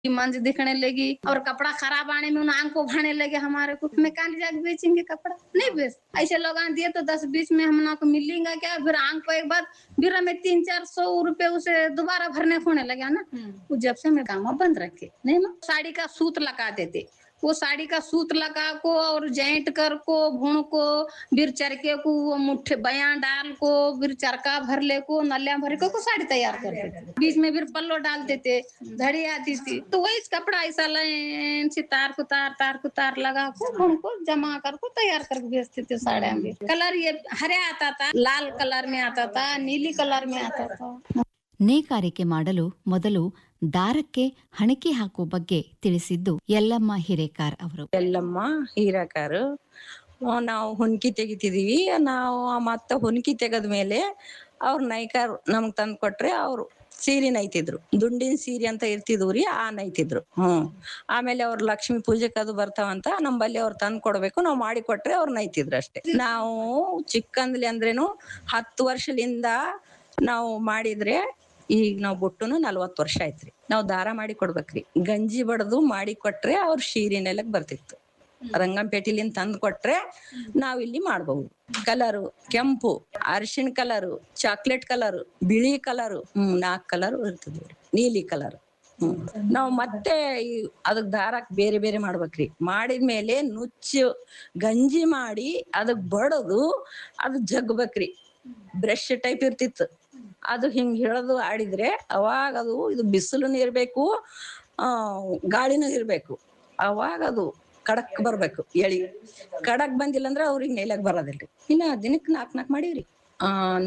मंज दिखने लगी और कपड़ा खराब आने में उन आंख को भाने लगे हमारे को मैं कहाँ जाके बेचेंगे कपड़ा नहीं बेच ऐसे लोग दिए तो दस बीस में हम लोग को मिलेगा क्या फिर आंख को एक बार फिर हमें तीन चार सौ रुपए उसे दोबारा भरने होने लगा ना वो जब से मैं काम बंद रखे नहीं ना साड़ी का सूत लगा देते वो साड़ी का सूत लगा को और जैंट कर को भूण को फिर चरके को वो मुठ्ठे बयां डाल को फिर चरका भर ले को नलिया भर को, को साड़ी तैयार कर देते बीच में फिर पल्लो डाल देते धड़ी आती थी तो वही कपड़ा ऐसा लाइन से तार को तार तार को तार लगा को भूण को जमा कर को तैयार करके बेचते थे साड़ियाँ भी कलर ये हरे आता था लाल कलर में आता था नीली कलर में आता था ನೇಕಾರಿಕೆ ಮಾಡಲು ಮೊದಲು ದಾರಕ್ಕೆ ಹಣೆಗೆ ಹಾಕುವ ಬಗ್ಗೆ ತಿಳಿಸಿದ್ದು ಯಲ್ಲಮ್ಮ ಹಿರೇಕಾರ್ ಅವರು ಎಲ್ಲಮ್ಮ ಹೀರಾಕಾರು ಆ, ನಾವು ಹುನ್ಕಿ ತೆಗಿತಿದೀವಿ ನಾವು ಮತ್ತ ಹುನ್ಕಿ ತೆಗದ ಮೇಲೆ ಅವ್ರ ನೈಕಾರ್ ನಮ್ಗ್ ತಂದ್ ಕೊಟ್ರೆ ಅವ್ರು ಸೀರೆ ನೈತಿದ್ರು ದುಂಡಿನ ಸೀರೆ ಅಂತ ಇರ್ತಿದ್ವು ಆ ನೈತಿದ್ರು ಹ್ಮ್ ಆಮೇಲೆ ಅವ್ರ ಲಕ್ಷ್ಮಿ ಪೂಜೆಕ್ ಅದು ಬರ್ತಾವಂತ ನಮ್ಮಲ್ಲಿ ಅವ್ರು ತಂದ್ ಕೊಡ್ಬೇಕು ನಾವು ಮಾಡಿ ಕೊಟ್ರೆ ಅವ್ರು ನೈತಿದ್ರು ಅಷ್ಟೇ ನಾವು ಚಿಕ್ಕಂದ್ಲಿ ಅಂದ್ರೇನು ಹತ್ತು ವರ್ಷದಿಂದ ನಾವು ಮಾಡಿದ್ರೆ ಈಗ ನಾವ್ ಬಿಟ್ಟುನು ನಲ್ವತ್ ವರ್ಷ ಆಯ್ತ್ರಿ ನಾವ್ ದಾರ ಮಾಡಿ ಕೊಡ್ಬೇಕ್ರಿ ಗಂಜಿ ಬಡ್ದು ಮಾಡಿ ಕೊಟ್ರೆ ಅವ್ರ ಶೀರಿನೆಲ್ಲಕ್ ಬರ್ತಿತ್ತು ರಂಗಂಪೇಟಿಲಿಂದ ತಂದ್ ಕೊಟ್ರೆ ನಾವ್ ಇಲ್ಲಿ ಮಾಡ್ಬಹುದು ಕಲರು ಕೆಂಪು ಅರಿಶಿಣ ಕಲರು ಚಾಕ್ಲೇಟ್ ಕಲರ್ ಬಿಳಿ ಕಲರ್ ಹ್ಮ್ ನಾಲ್ಕ್ ಕಲರ್ ಇರ್ತದೆ ನೀಲಿ ಕಲರ್ ಹ್ಮ್ ನಾವ್ ಮತ್ತೆ ಈ ಅದಕ್ ದಾರಕ್ ಬೇರೆ ಬೇರೆ ಮಾಡ್ಬೇಕ್ರಿ ಮಾಡಿದ್ಮೇಲೆ ನುಚ್ಚು ಗಂಜಿ ಮಾಡಿ ಅದಕ್ ಬಡದು ಅದು ಜಗ್ಬೇಕ್ರಿ ಬ್ರಷ್ ಟೈಪ್ ಇರ್ತಿತ್ತು ಅದು ಹಿಂಗ್ ಹೇಳದು ಆಡಿದ್ರೆ ಅವಾಗ ಅದು ಇದು ಬಿಸಿಲುನು ಇರ್ಬೇಕು ಆ ಗಾಳಿನೂ ಇರ್ಬೇಕು ಅವಾಗ ಅದು ಕಡಕ್ ಬರ್ಬೇಕು ಎಳಿ ಕಡಕ್ ಬಂದಿಲ್ಲ ಅಂದ್ರೆ ಅವ್ರಿಗೆ ನೆಲಕ್ ಬರೋದಿಲ್ರಿ ಇನ್ನ ದಿನಕ್ ನಾಕ್ ನಾಕ್ ಮಾಡೀವ್ರಿ ಆ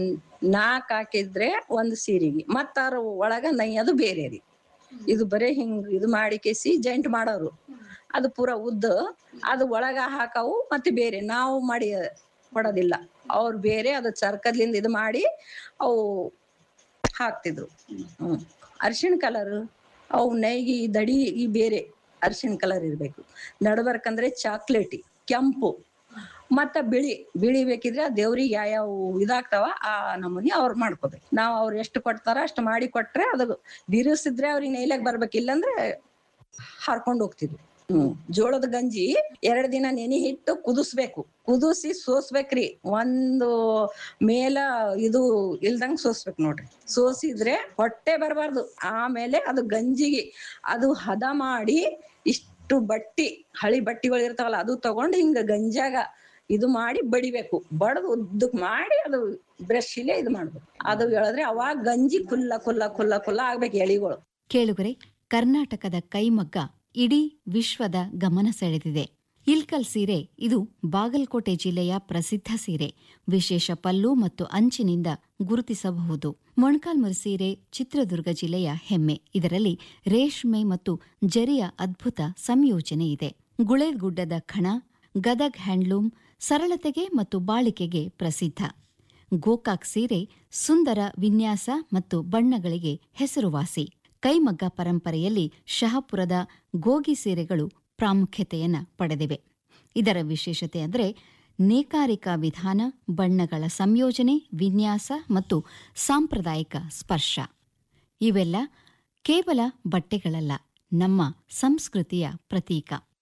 ನಾಕ್ ಹಾಕಿದ್ರೆ ಒಂದ್ ಸೀರೆಗೆ ಮತ್ತ ಅದ್ರ ಒಳಗ ನೈಯದು ಬೇರೆ ರೀ ಇದು ಬರೇ ಹಿಂಗ್ ಇದು ಮಾಡಿ ಕೇಸಿ ಜಾಯಿಂಟ್ ಮಾಡೋರು ಅದು ಪೂರ ಉದ್ದ ಅದು ಒಳಗ ಹಾಕವು ಮತ್ತೆ ಬೇರೆ ನಾವು ಮಾಡಿ ಕೊಡೋದಿಲ್ಲ ಅವ್ರು ಬೇರೆ ಅದು ಚರ್ಕದ್ಲಿಂದ ಇದು ಮಾಡಿ ಅವು ಹಾಕ್ತಿದ್ರು ಹ್ಮ್ ಅರಿಶಿಣ ಕಲರ್ ಅವು ನೈಗಿ ದಡಿ ಈ ಬೇರೆ ಅರಿಶಿಣ ಕಲರ್ ಇರ್ಬೇಕು ನಡ್ಬರ್ಕಂದ್ರೆ ಚಾಕ್ಲೇಟಿ ಕೆಂಪು ಮತ್ತ ಬಿಳಿ ಬಿಳಿ ಬೇಕಿದ್ರೆ ಆ ದೇವ್ರಿಗೆ ಯಾವ್ಯಾವ ಇದಾಗ್ತಾವ ಆ ನಮೂನಿ ಅವ್ರು ಮಾಡ್ಕೋಬೇಕು ನಾವು ಅವ್ರು ಎಷ್ಟು ಕೊಡ್ತಾರ ಅಷ್ಟು ಮಾಡಿ ಕೊಟ್ರೆ ಅದು ಬಿರುಸಿದ್ರೆ ಅವ್ರಿಗೆ ನೈಲಾಗ್ ಬರ್ಬೇಕು ಇಲ್ಲಂದ್ರೆ ಹಾರ್ಕೊಂಡ್ ಹೋಗ್ತಿದ್ವಿ ಹ್ಮ್ ಜೋಳದ ಗಂಜಿ ಎರಡ್ ದಿನ ನೆನೆ ಹಿಟ್ಟು ಕುದಿಸ್ಬೇಕು ಕುದಿಸಿ ಸೋಸ್ಬೇಕ್ರಿ ಒಂದು ಮೇಲ ಇದು ಇಲ್ದಂಗ್ ಸೋಸ್ಬೇಕು ನೋಡ್ರಿ ಸೋಸಿದ್ರೆ ಹೊಟ್ಟೆ ಬರಬಾರ್ದು ಆಮೇಲೆ ಅದು ಗಂಜಿಗೆ ಅದು ಹದ ಮಾಡಿ ಇಷ್ಟು ಬಟ್ಟಿ ಹಳಿ ಬಟ್ಟಿಗಳು ಇರ್ತಾವಲ್ಲ ಅದು ತಗೊಂಡು ಹಿಂಗ ಗಂಜಾಗ ಇದು ಮಾಡಿ ಬಡಿಬೇಕು ಬಡದು ಉದ್ದಕ್ ಮಾಡಿ ಅದು ಬ್ರಷ್ ಇಲ್ಲೇ ಇದು ಮಾಡ್ಬೇಕು ಅದು ಹೇಳಿದ್ರೆ ಅವಾಗ ಗಂಜಿ ಕುಲ್ಲ ಕುಲ್ಲ ಕುಲ್ಲ ಕುಲ್ಲ ಆಗ್ಬೇಕು ಎಳಿಗಳು ಕೇಳುಗರೆ ಕರ್ನಾಟಕದ ಕೈಮಗ್ಗ ಇಡೀ ವಿಶ್ವದ ಗಮನ ಸೆಳೆದಿದೆ ಇಲ್ಕಲ್ ಸೀರೆ ಇದು ಬಾಗಲಕೋಟೆ ಜಿಲ್ಲೆಯ ಪ್ರಸಿದ್ಧ ಸೀರೆ ವಿಶೇಷ ಪಲ್ಲು ಮತ್ತು ಅಂಚಿನಿಂದ ಗುರುತಿಸಬಹುದು ಮೊಣಕಾಲ್ಮುರಿ ಸೀರೆ ಚಿತ್ರದುರ್ಗ ಜಿಲ್ಲೆಯ ಹೆಮ್ಮೆ ಇದರಲ್ಲಿ ರೇಷ್ಮೆ ಮತ್ತು ಜರಿಯ ಅದ್ಭುತ ಸಂಯೋಜನೆ ಇದೆ ಗುಳೇಗುಡ್ಡದ ಖಣ ಗದಗ್ ಹ್ಯಾಂಡ್ಲೂಮ್ ಸರಳತೆಗೆ ಮತ್ತು ಬಾಳಿಕೆಗೆ ಪ್ರಸಿದ್ಧ ಗೋಕಾಕ್ ಸೀರೆ ಸುಂದರ ವಿನ್ಯಾಸ ಮತ್ತು ಬಣ್ಣಗಳಿಗೆ ಹೆಸರುವಾಸಿ ಕೈಮಗ್ಗ ಪರಂಪರೆಯಲ್ಲಿ ಶಹಪುರದ ಗೋಗಿ ಸೀರೆಗಳು ಪ್ರಾಮುಖ್ಯತೆಯನ್ನ ಪಡೆದಿವೆ ಇದರ ವಿಶೇಷತೆ ಅಂದರೆ ನೇಕಾರಿಕಾ ವಿಧಾನ ಬಣ್ಣಗಳ ಸಂಯೋಜನೆ ವಿನ್ಯಾಸ ಮತ್ತು ಸಾಂಪ್ರದಾಯಿಕ ಸ್ಪರ್ಶ ಇವೆಲ್ಲ ಕೇವಲ ಬಟ್ಟೆಗಳಲ್ಲ ನಮ್ಮ ಸಂಸ್ಕೃತಿಯ ಪ್ರತೀಕ